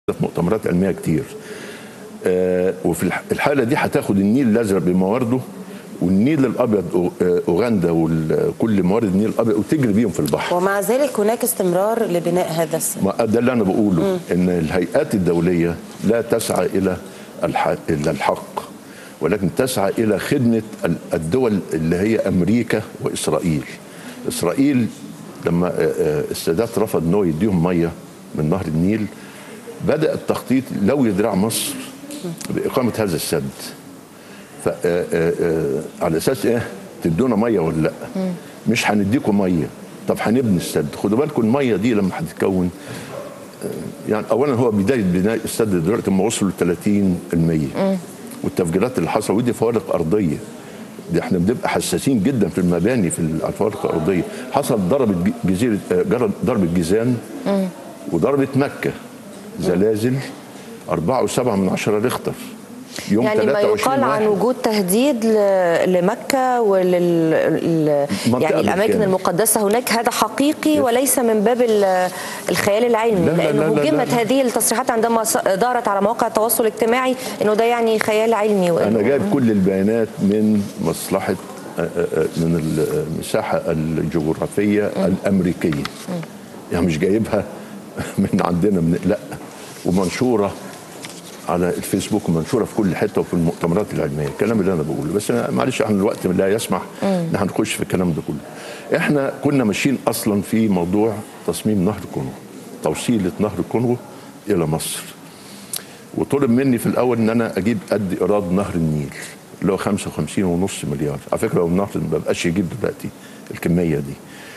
في مؤتمرات علميه كتير آه، وفي الح- الحاله دي هتاخد النيل الازرق بموارده والنيل الابيض أو- آه، اوغندا وكل موارد النيل الابيض وتجري بيهم في البحر ومع ذلك هناك استمرار لبناء هذا السد ما ده اللي انا بقوله ان الهيئات الدوليه لا تسعى الى الح... الى الحق ولكن تسعى الى خدمه ال- الدول اللي هي امريكا واسرائيل اسرائيل لما آه، آه، السادات رفض انه يديهم ميه من نهر النيل بدا التخطيط لو يدرع مصر باقامه هذا السد ف آه، آه، آه، على اساس ايه تدونا ميه ولا لا مش هنديكم ميه طب هنبني السد خدوا بالكم الميه دي لما هتتكون آه، يعني اولا هو بدايه بناء السد دلوقتي هم وصلوا ل 30% والتفجيرات اللي حصلت ودي فوارق ارضيه دي احنا بنبقى حساسين جدا في المباني في الفوارق الارضيه حصل ضربت ج- جزيره آه، جر- ضربت جيزان وضربت مكه زلازل 4.7 من عشرة ريختر يوم يعني ما 23 يقال عن واحد. وجود تهديد ل- لمكة ولل ال- منطقة يعني الأماكن بالكامل. المقدسة هناك هذا حقيقي وليس من باب ال- الخيال العلمي لا، لا، لأنه لا، لا، هجمت لا. هذه التصريحات عندما ص- دارت على مواقع التواصل الاجتماعي أنه ده يعني خيال علمي وإنه انا جايب كل البيانات من مصلحه آه، آه، من المساحه الجغرافيه الامريكيه يعني مش جايبها من عندنا من لا ومنشوره على الفيسبوك ومنشوره في كل حته وفي المؤتمرات العلميه الكلام اللي انا بقوله بس أنا معلش عن الوقت لا يسمح ان احنا نخش في الكلام ده كله احنا كنا ماشيين اصلا في موضوع تصميم نهر الكونغو توصيله نهر الكونغو الى مصر وطلب مني في الاول ان انا اجيب قد ايراد نهر النيل اللي هو 55 ونص مليار على فكره هو النهر ما بقاش يجيب دلوقتي الكميه دي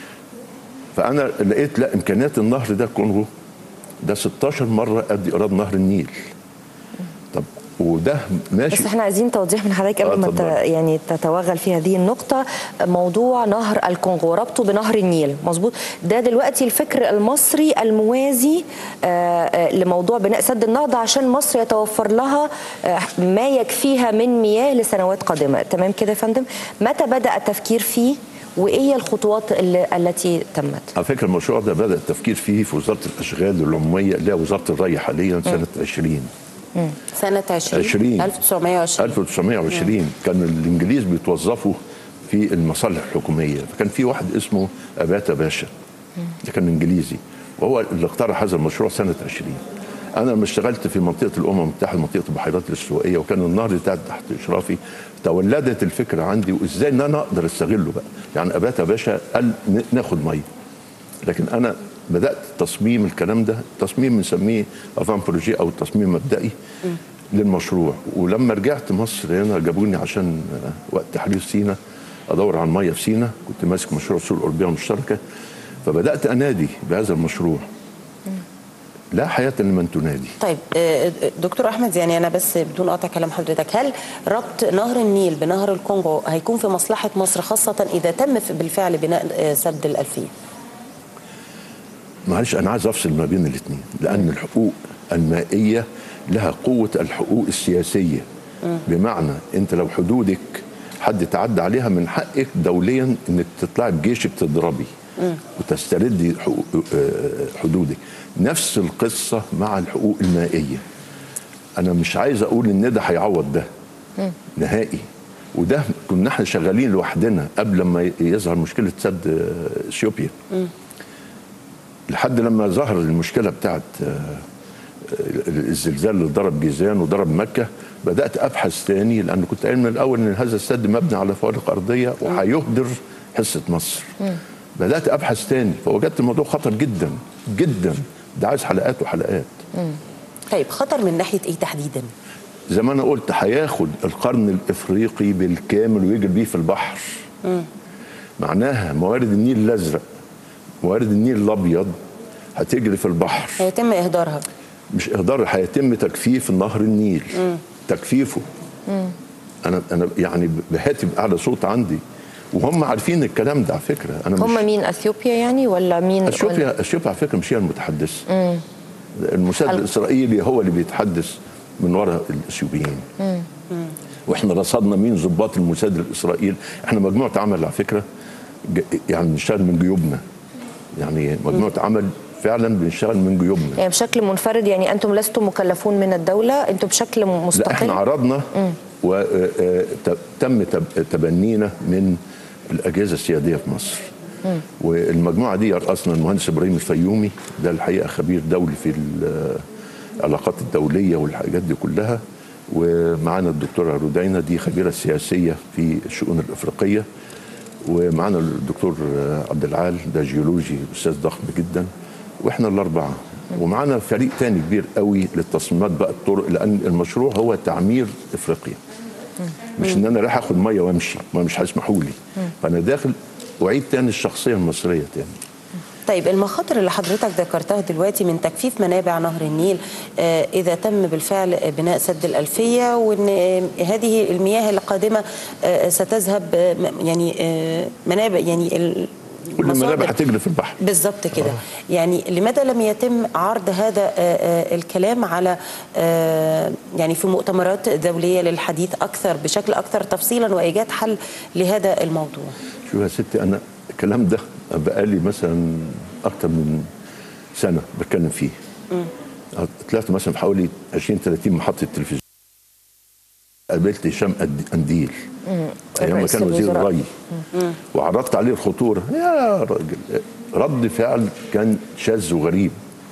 فانا لقيت لا امكانيات النهر ده كونغو ده 16 مره قد ايراد نهر النيل طب وده ماشي بس احنا عايزين توضيح من حضرتك آه، قبل ما ت- اتفضل. يعني تتوغل في هذه النقطة موضوع نهر الكونغو ربطه بنهر النيل مظبوط ده دلوقتي الفكر المصري الموازي آه، آه، لموضوع بناء سد النهضة عشان مصر يتوفر لها آه، ما يكفيها من مياه لسنوات قادمة تمام كده يا فندم متى بدأ التفكير فيه وإيه هي الخطوات اللي التي تمت على فكره المشروع ده بدا التفكير فيه في وزاره الاشغال العموميه اللي هي وزاره الري حاليا سنه 20 سنة 20 20 1920 1920 كان الانجليز بيتوظفوا في المصالح الحكوميه فكان في واحد اسمه اباتا باشا ده كان انجليزي وهو اللي اقترح هذا المشروع سنه 20 انا لما اشتغلت في منطقه الامم المتحده منطقه البحيرات الاستوائيه وكان النهر ده تحت اشرافي تولدت الفكره عندي وازاي ان انا اقدر استغله بقى يعني اباتا باشا قال ن- ناخد ميه لكن انا بدات تصميم الكلام ده تصميم بنسميه افان بروجي او تصميم مبدئي للمشروع ولما رجعت مصر هنا جابوني عشان آه، وقت تحرير سينا ادور على الميه في سينا كنت ماسك مشروع السوق الاوروبيه المشتركه فبدات انادي بهذا المشروع لا حياه لمن تنادي طيب آه، دكتور احمد يعني انا بس بدون قطع كلام حضرتك هل ربط نهر النيل بنهر الكونغو هيكون في مصلحه مصر خاصه اذا تم في- بالفعل بناء آه، سد الالفيه معلش انا عايز افصل ما بين الاثنين لان الحقوق المائيه لها قوه الحقوق السياسيه بمعنى انت لو حدودك حد تعدى عليها من حقك دوليا انك تطلعي بجيشك تضربي وتستردي حقوق آه، حدودك نفس القصه مع الحقوق المائيه انا مش عايز اقول ان ده هيعوض ده نهائي وده كنا احنا شغالين لوحدنا قبل ما يظهر مشكله سد آه، اثيوبيا لحد لما ظهر المشكله بتاعت آه، آه، الزلزال اللي ضرب جيزان وضرب مكه بدات ابحث تاني لان كنت قايل من الاول ان هذا السد مبني على فوارق ارضيه وهيهدر حصه مصر بدات ابحث تاني فوجدت الموضوع خطر جدا جدا ده عايز حلقات وحلقات طيب خطر من ناحيه ايه تحديدا زي ما انا قلت هياخد القرن الافريقي بالكامل ويجري بيه في البحر معناها موارد النيل الازرق موارد النيل الابيض هتجري في البحر هيتم اهدارها مش اهدار هيتم تجفيف نهر النيل تجفيفه انا انا يعني بهاتف اعلى صوت عندي وهم عارفين الكلام ده على فكره انا مش هم مين اثيوبيا يعني ولا مين ولا- اثيوبيا اثيوبيا على فكره مش هي المتحدث الموساد هل- الاسرائيلي هو اللي بيتحدث من وراء الاثيوبيين واحنا رصدنا مين ضباط الموساد الاسرائيلي احنا مجموعه عمل على فكره ج- يعني بنشتغل من جيوبنا يعني مجموعه عمل فعلا بنشتغل من جيوبنا يعني بشكل منفرد يعني انتم لستم مكلفون من الدوله انتم بشكل لا احنا مستقل عرضنا وتم تبنينا من الاجهزه السياديه في مصر والمجموعه دي يرأسنا المهندس ابراهيم الفيومي ده الحقيقه خبير دولي في العلاقات الدوليه والحاجات دي كلها ومعانا الدكتوره رودينا دي خبيره سياسيه في الشؤون الافريقيه ومعانا الدكتور عبد العال ده جيولوجي استاذ ضخم جدا واحنا الاربعه ومعانا فريق تاني كبير قوي للتصميمات بقى الطرق لان المشروع هو تعمير افريقيا مش ان انا رايح اخد ميه وامشي ما مش هيسمحوا لي فانا داخل اعيد تاني الشخصيه المصريه تاني طيب المخاطر اللي حضرتك ذكرتها دلوقتي من تجفيف منابع نهر النيل آه، إذا تم بالفعل بناء سد الألفية وأن آه، هذه المياه القادمة آه، ستذهب آه، م- يعني آه، منابع يعني ال- كل المنابع مصادر- هتجري في البحر بالظبط كده يعني لماذا لم يتم عرض هذا آه، آه، الكلام على آه، يعني في مؤتمرات دولية للحديث أكثر بشكل أكثر تفصيلا وإيجاد حل لهذا الموضوع شوف يا ستي انا الكلام ده بقالي مثلا اكتر من سنه بتكلم فيه طلعت مثلا في حوالي 20 30 محطه تلفزيون قابلت هشام أد- انديل ايام ما رئيس كان وزير الوزراء. الري وعرضت عليه الخطوره يا راجل رد فعل كان شاذ وغريب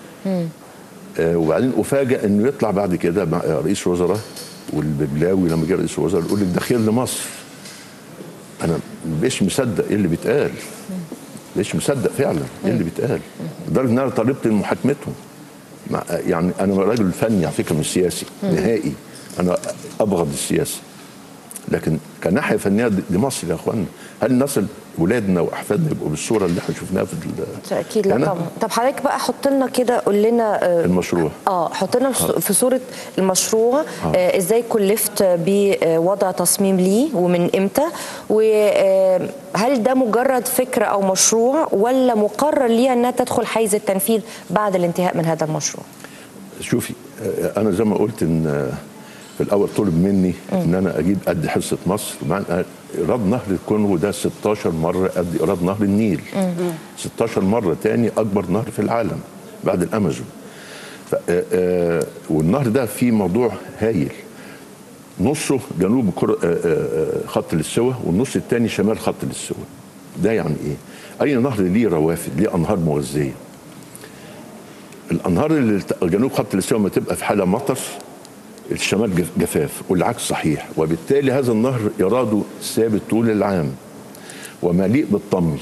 آه، وبعدين افاجئ انه يطلع بعد كده مع رئيس وزراء والببلاوي لما جه رئيس الوزراء يقول لك ده خير لمصر انا مش مصدق ايه اللي بيتقال مش مصدق فعلا ايه اللي بيتقال لدرجه ان انا طالبت محاكمتهم مع يعني انا راجل فني على فكره مش سياسي نهائي انا ابغض السياسه لكن كناحيه فنيه دي دي مصر يا اخوانا هل نصل ولادنا واحفادنا يبقوا بالصوره اللي احنا شفناها في ال- اكيد لا هنا؟ طبعا طب حضرتك بقى حط لنا كده قول لنا آه، المشروع اه حط لنا في- في صوره المشروع آه ازاي كلفت بوضع تصميم ليه ومن امتى وهل ده مجرد فكره او مشروع ولا مقرر ليها انها تدخل حيز التنفيذ بعد الانتهاء من هذا المشروع شوفي آه، انا زي ما قلت ان آه، في الاول طلب مني ان انا اجيب قد حصه مصر مع إن ايراد نهر الكونغو ده 16 مره قد ايراد نهر النيل 16 مره تاني اكبر نهر في العالم بعد الامازون ف- آه، آه، والنهر ده فيه موضوع هايل نصه جنوب كر- آه، آه، آه، خط الاستواء والنص الثاني شمال خط الاستواء ده يعني ايه اي نهر ليه روافد ليه انهار مغذيه الانهار اللي ت- جنوب خط الاستواء لما تبقى في حاله مطر الشمال جف- جفاف والعكس صحيح وبالتالي هذا النهر اراده ثابت طول العام ومليء بالطمي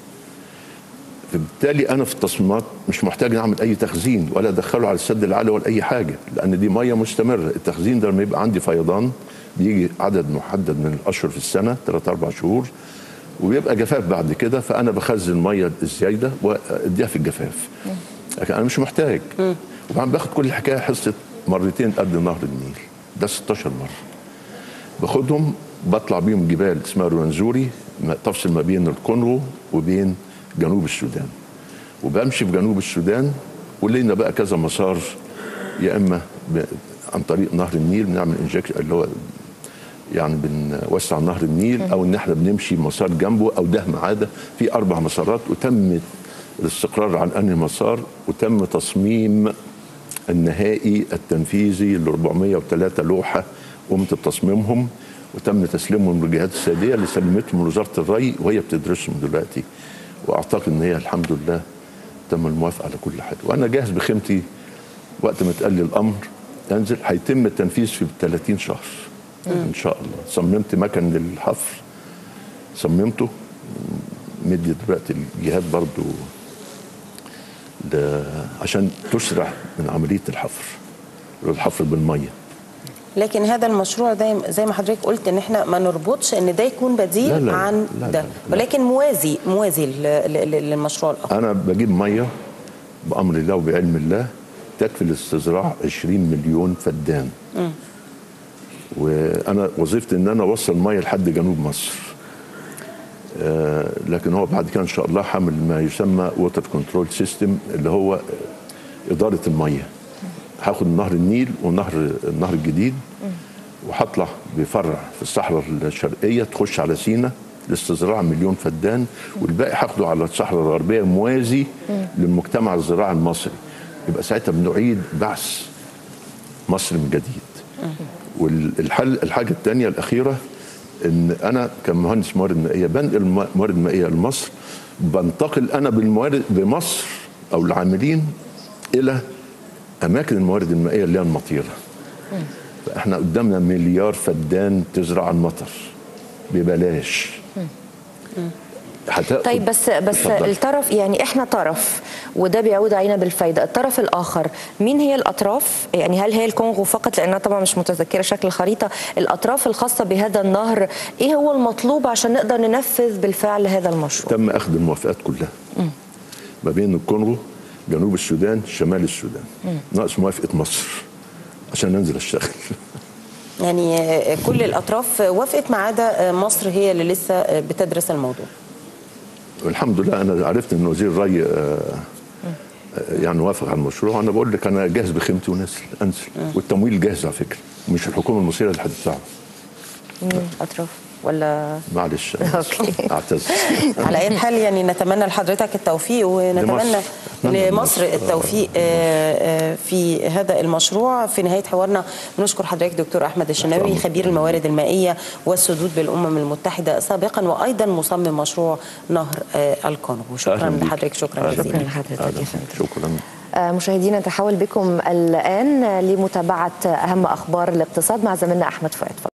فبالتالي انا في التصميمات مش محتاج اعمل اي تخزين ولا ادخله على السد العالي ولا اي حاجه لان دي ميه مستمره التخزين ده لما يبقى عندي فيضان بيجي عدد محدد من الاشهر في السنه ثلاث اربع شهور وبيبقى جفاف بعد كده فانا بخزن الميه الزايده واديها في الجفاف لكن انا مش محتاج وبعدين باخد كل الحكايه حصه مرتين قد نهر النيل ده 16 مره باخدهم بطلع بيهم جبال اسمها روانزوري ما- تفصل ما بين الكونغو وبين جنوب السودان وبمشي في جنوب السودان ولينا بقى كذا مسار يا اما ب... عن طريق نهر النيل بنعمل انجكشن اللي هو يعني بنوسع نهر النيل او ان احنا بنمشي مسار جنبه او ده عاده في اربع مسارات وتم الاستقرار عن انهي مسار وتم تصميم النهائي التنفيذي ل 403 لوحه قمت بتصميمهم وتم تسليمهم للجهات السياديه اللي سلمتهم لوزاره الري وهي بتدرسهم دلوقتي واعتقد ان هي الحمد لله تم الموافقه على كل حاجه وانا جاهز بخيمتي وقت ما اتقال لي الامر انزل هيتم التنفيذ في 30 شهر ان شاء الله صممت مكن للحفر صممته مدي دلوقتي الجهات برضو ل- عشان تسرع من عمليه الحفر الحفر بالميه لكن هذا المشروع ده زي ما حضرتك قلت ان احنا ما نربطش ان ده يكون بديل لا، لا، عن لا، لا، ده لا. ولكن موازي موازي ل- ل- ل- للمشروع الاخر انا بجيب ميه بامر الله وبعلم الله تكفي لاستزراع 20 مليون فدان وانا وظيفتي ان انا اوصل ميه لحد جنوب مصر آه، لكن هو بعد كده ان شاء الله حامل ما يسمى ووتر كنترول سيستم اللي هو اداره الميه هاخد نهر النيل ونهر النهر الجديد وهطلع بفرع في الصحراء الشرقيه تخش على سينا لاستزراع مليون فدان والباقي هاخده على الصحراء الغربيه موازي للمجتمع الزراعي المصري يبقى ساعتها بنعيد بعث مصر من جديد والحل الحاجه الثانيه الاخيره ان انا كمهندس موارد مائيه بنقل موارد مائيه لمصر بنتقل انا بالموارد بمصر او العاملين الى اماكن الموارد المائيه اللي هي المطيره فاحنا قدامنا مليار فدان تزرع المطر ببلاش هتاخد- طيب بس بس اتفضل. الطرف يعني احنا طرف وده بيعود علينا بالفايده، الطرف الاخر مين هي الاطراف؟ يعني هل هي الكونغو فقط لان انا طبعا مش متذكره شكل الخريطه، الاطراف الخاصه بهذا النهر ايه هو المطلوب عشان نقدر ننفذ بالفعل هذا المشروع؟ تم اخذ الموافقات كلها ما بين الكونغو جنوب السودان شمال السودان ناقص موافقه مصر عشان ننزل اشتغل يعني آه، كل الاطراف وافقت ما عدا آه، مصر هي اللي لسه آه، بتدرس الموضوع والحمد لله انا عرفت ان وزير الري آه، آه، يعني وافق على المشروع انا بقول لك انا جاهز بخيمتي ونازل انزل والتمويل جاهز على فكره مش الحكومه المصريه اللي هتدفعه مين الاطراف ولا معلش أوكي. اعتذر على اي حال يعني نتمنى لحضرتك التوفيق ونتمنى لمصر. أتمنى لمصر لمصر. التوفيق آه، آه، في هذا المشروع في نهايه حوارنا بنشكر حضرتك دكتور احمد الشناوي أمرك. خبير الموارد المائيه والسدود بالامم المتحده سابقا وايضا مصمم مشروع نهر آه، الكونغو شكرا أهلاً بيك. لحضرتك شكرا أهلاً جزيلا شكرا لحضرتك أهلاً. يا فندم. شكرا آه، مشاهدينا نتحول بكم الان لمتابعه اهم اخبار الاقتصاد مع زميلنا احمد فؤاد فضل